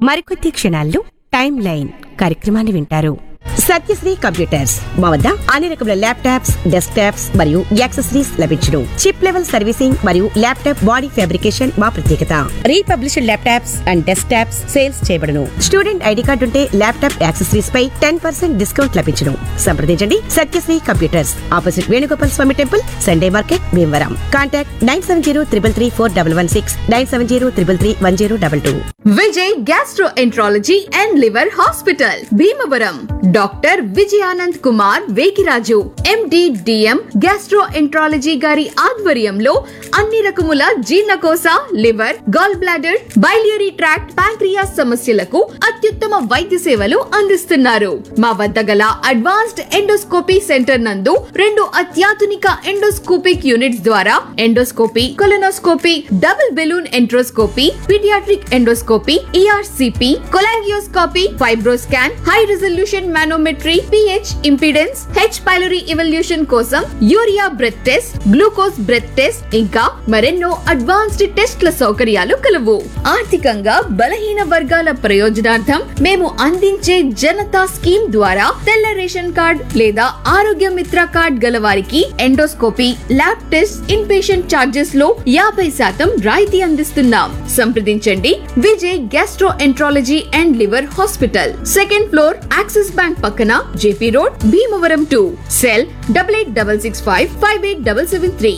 మరికొద్ది క్షణాల్లో time line కార్యక్రమాన్ని వింటారు సత్యశ్రీ కంప్యూటర్స్ మా వద్ద అన్ని రకముల ల్యాప్టాప్స్ డెస్క్ టాప్స్ మరియు యాక్సెసరీస్ లభించును చిప్ లెవెల్ సర్వీసింగ్ మరియు ల్యాప్టాప్ బాడీ ఫ్యాబ్రికేషన్ మా ప్రత్యేకత republished laptops and desktops sales చేయబడును స్టూడెంట్ ఐడి కార్డు ఉంటే ల్యాప్టాప్ యాక్సెసరీస్ పై టెన్ పర్సెంట్ డిస్కౌంట్ లభించును సంప్రదించండి Satyasri computers opposite Venugopal Swamy temple Sunday market Bhimavaram contact nine seven zero triple three four double one six nine seven zero triple three one zero double two Vijay gastroenterology and liver hospital Bhimavaram doctor Vijayanand Kumar Vekiraju MD DM gastroenterology గారి ఆధ్వర్యంలో అన్ని రకముల జీర్ణకోశ liver gall bladder biliary tract pancreas సమస్యలకు అత్యుత్తమ వైద్య సేవలు అందిస్తున్నారు మా వద్ద గల అడ్వాన్స్డ్ ఎండోస్కోపీ సెంటర్ నందు రెండు అత్యాధునిక ఎండోస్కోపిక్ యూనిట్స్ ద్వారా endoscopy colonoscopy double balloon enteroscopy paediatric endoscopy ERCP cholangioscopy fibroscan high resolution manometry pH impedance H pylori evaluation కోసం urea breath test glucose breath test ఇంకా మరెన్నో అడ్వాన్స్డ్ టెస్ట్ల సౌకర్యాలు కలవు ఆర్థికంగా బలహీన వర్గాల ప్రయోజనార్థం మేము అందించే జనతా స్కీమ్ ద్వారా తెల్ల రేషన్ కార్డ్ లేదా ఆరోగ్య మిత్ర కార్డ్ గల వారికి endoscopy lab test in patient charges లో యాభై శాతం రాయితీ అందిస్తున్నాం సంప్రదించండి Vijay gastroenterology and liver hospital second floor Axis bank పక్కన JP road Bhimavaram two cell double eight double six five five eight double seven three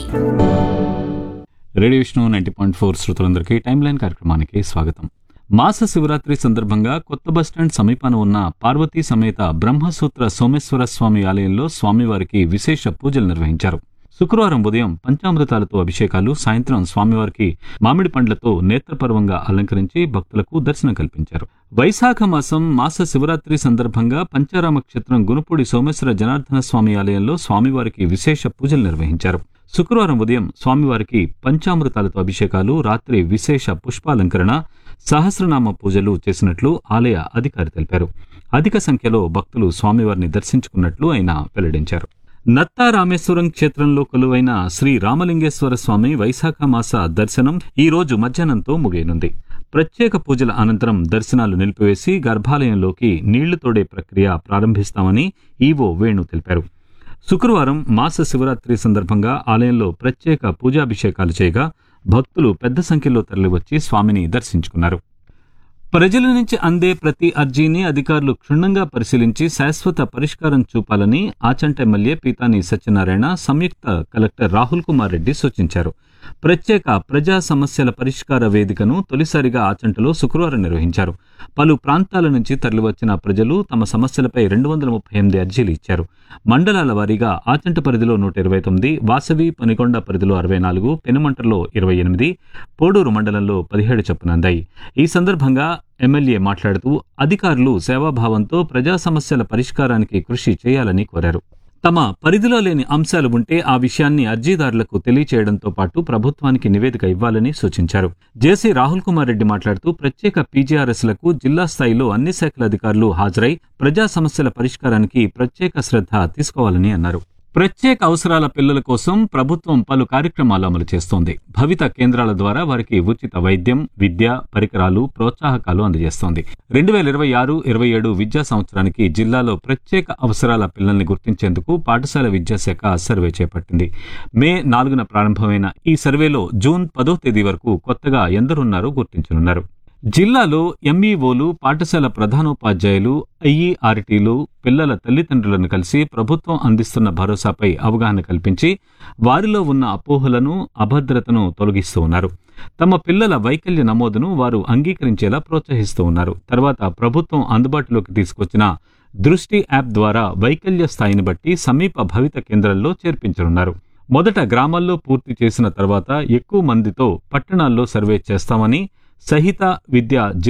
radio Vishnu ninety point four శ్రోతలందరికీ time line కార్యక్రమానికి స్వాగతం మాస శివరాత్రి సందర్భంగా కొత్త బస్టాండ్ సమీపాన ఉన్న పార్వతీ సమేత బ్రహ్మసూత్ర సోమేశ్వర స్వామి ఆలయంలో స్వామివారికి విశేష పూజలు నిర్వహించారు శుక్రవారం ఉదయం పంచామృతాలతో అభిషేకాలు సాయంత్రం స్వామివారికి మామిడి పండ్లతో నేత్రపర్వంగా అలంకరించి భక్తులకు దర్శనం కల్పించారు వైశాఖ మాసం మాస శివరాత్రి సందర్భంగా పంచారామ క్షేత్రం గునుపూడి సోమేశ్వర జనార్దన స్వామి ఆలయంలో స్వామివారికి విశేష పూజలు నిర్వహించారు శుక్రవారం ఉదయం స్వామివారికి పంచామృతాలతో అభిషేకాలు రాత్రి విశేష పుష్పాలంకరణ సహస్రనామ పూజలు చేసినట్లు ఆలయ అధికారి తెలిపారు అధిక సంఖ్యలో భక్తులు స్వామివారిని దర్శించుకున్నట్లు ఆయన వెల్లడించారు నత్తా రామేశ్వరం క్షేత్రంలో కొలువైన శ్రీ రామలింగేశ్వర స్వామి వైశాఖ మాస దర్శనం ఈ రోజు మధ్యాహ్నంతో ముగియనుంది ప్రత్యేక పూజల అనంతరం దర్శనాలు నిలిపివేసి గర్భాలయంలోకి నీళ్లు తోడే ప్రక్రియ ప్రారంభిస్తామని ఈవో వేణు తెలిపారు శుక్రవారం మాస శివరాత్రి సందర్భంగా ఆలయంలో ప్రత్యేక పూజాభిషేకాలు చేయగా భక్తులు పెద్ద సంఖ్యలో తరలివచ్చి స్వామిని దర్శించుకున్నారు ప్రజల నుంచి అందే ప్రతి అర్జీని అధికారులు క్షుణ్ణంగా పరిశీలించి శాశ్వత పరిష్కారం చూపాలని ఆచంట ఎమ్మెల్యే పీతాని సత్యనారాయణ సంయుక్త కలెక్టర్ రాహుల్ కుమార్ రెడ్డి సూచించారు ప్రత్యేక ప్రజా సమస్యల పరిష్కార వేదికను తొలిసారిగా ఆచంటలో శుక్రవారం నిర్వహించారు పలు ప్రాంతాల నుంచి తరలివచ్చిన ప్రజలు తమ సమస్యలపై రెండు వందల ముప్పై ఎనిమిది అర్జీలు ఇచ్చారు మండలాల వారీగా ఆచంట పరిధిలో నూట ఇరవై తొమ్మిది వాసవి పనికొండ పరిధిలో అరవై నాలుగు పెనుమంటలో ఇరవై ఎనిమిది పోడూరు మండలంలో పదిహేడు చొప్పున అందాయి ఈ సందర్భంగా ఎమ్మెల్యే మాట్లాడుతూ అధికారులు సేవాభావంతో ప్రజా సమస్యల పరిష్కారానికి కృషి చేయాలని కోరారు తమ పరిధిలో లేని అంశాలు ఉంటే ఆ విషయాన్ని అర్జీదారులకు తెలియచేయడంతో పాటు ప్రభుత్వానికి నివేదిక ఇవ్వాలని సూచించారు జేసీ రాహుల్ కుమార్ రెడ్డి మాట్లాడుతూ ప్రత్యేక పీజీఆర్ఎస్లకు జిల్లా స్థాయిలో అన్ని శాఖల అధికారులు హాజరై ప్రజా సమస్యల పరిష్కారానికి ప్రత్యేక శ్రద్ధ తీసుకోవాలని అన్నారు ప్రత్యేక అవసరాల పిల్లల కోసం ప్రభుత్వం పలు కార్యక్రమాలు అమలు చేస్తోంది భవిత కేంద్రాల ద్వారా వారికి ఉచిత వైద్యం విద్య పరికరాలు ప్రోత్సాహకాలు అందజేస్తోంది రెండు వేల ఇరవై ఆరు ఇరవై ఏడు విద్యా సంవత్సరానికి జిల్లాలో ప్రత్యేక అవసరాల పిల్లల్ని గుర్తించేందుకు పాఠశాల విద్యాశాఖ సర్వే చేపట్టింది మే నాలుగున ప్రారంభమైన ఈ సర్వేలో జూన్ పదో తేదీ వరకు కొత్తగా ఎందరున్నారో గుర్తించనున్నారు జిల్లాలో ఎంఈఓలు పాఠశాల ప్రధానోపాధ్యాయులు ఐఈఆర్టీలు పిల్లల తల్లిదండ్రులను కలిసి ప్రభుత్వం అందిస్తున్న భరోసాపై అవగాహన కల్పించి వారిలో ఉన్న అపోహలను అభద్రతను తొలగిస్తూ ఉన్నారు తమ పిల్లల వైకల్య నమోదును వారు అంగీకరించేలా ప్రోత్సహిస్తూ ఉన్నారు తర్వాత ప్రభుత్వం అందుబాటులోకి తీసుకొచ్చిన దృష్టి యాప్ ద్వారా వైకల్య స్థాయిని బట్టి సమీప భవిత కేంద్రంలో చేర్పించనున్నారు మొదట గ్రామాల్లో పూర్తి చేసిన తర్వాత ఎక్కువ మందితో పట్టణాల్లో సర్వే చేస్తామని సహిత విద్య